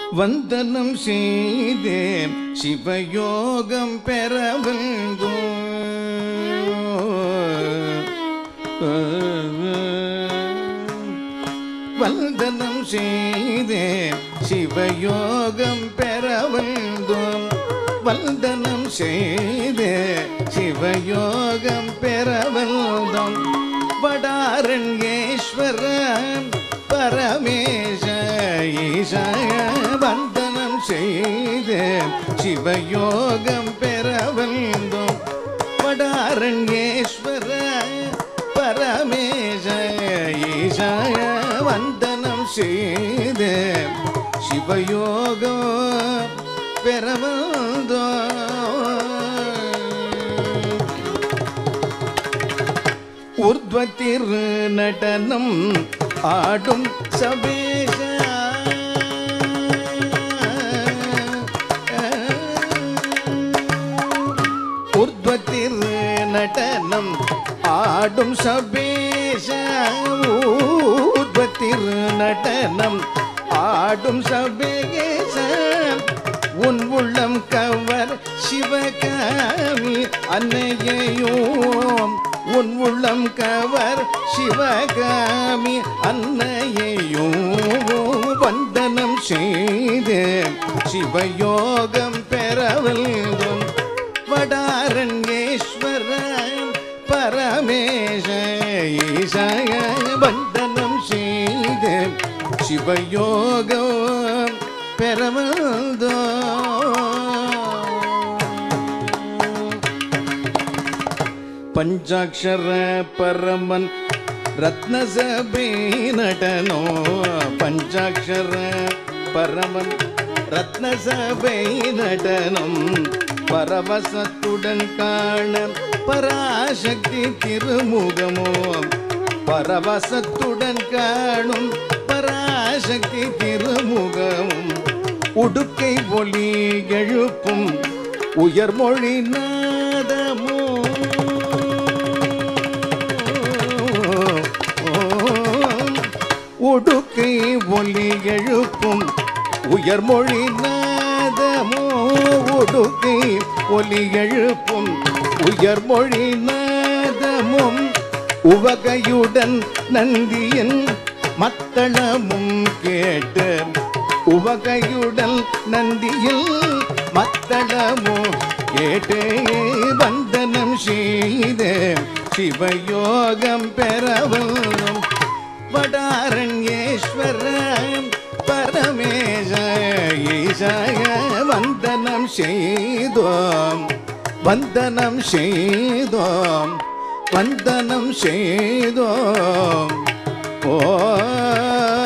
வந்தனம் செய்தேன் சிவயோகம் பெற வந்தனம் செய்தேன் சிவயோகம் பெற வந்தோம் வந்தனம் செய்தே சிவயோகம் பெற வந்தோம் வடாரண்யேஸ்வரன் பரமேச ஈசாய வந்தனம் செய்தே சிவயோகம் பெற வந்தோம் வடாரண்யேஸ்வர பரமேச ஈசாய வந்தனம் செய்தே சிவயோகம் பெற வந்தோம் ஊர்த்வத்திர் நடனம் ஆடும் சபேஷ ஊர்த்வத்திர் நடனம் ஆடும் சபேஷ ஊர்த்வத்திர் நடனம் ஆடும் சபேஷ உன் உள்ளம் கவர் சிவகாமி அன்னையையும் உன் உள்ளம் கவர் சிவகாமி அன்னையையும் வந்தனம் செய்து சிவயோகம் பெறவல்கும் வடாரண்யேஸ்வரன் பரமேச ஈசாய வந்தனம் செய்து சிவயோகம் பெறவல்தோ பஞ்சாட்சர பரமன் ரத்ன சபை நடனோ பஞ்சாட்சர பரமன் ரத்ன சபை நடனம் பரவசத்துடன் காண பராசக்தி திருமுகமோ பரவசத்துடன் காணும் பராசக்தி திருமுகமும் உடுக்கை ஒலி எழுப்பும் உயர்மொழி நாதமோ உடுக்கை ஒலி எழுப்பும் உயர்மொழி நாதமோ உடுக்கை ஒலி எழுப்பும் உயர்மொழி நாதமும் உவகையுடன் நந்தியின் மத்தளமும் கேட்டு உவகையுடன் நந்தியில் மத்தளமோ கேட்டு வந்தனம் செய்த சிவயோகம் பெறவும் வடாரண்யேஸ்வரன் பரமேச ஈசாய வந்தனம் செய்தோம் வந்தனம் செய்தோம் வந்தனம் செய்தோம் ஓ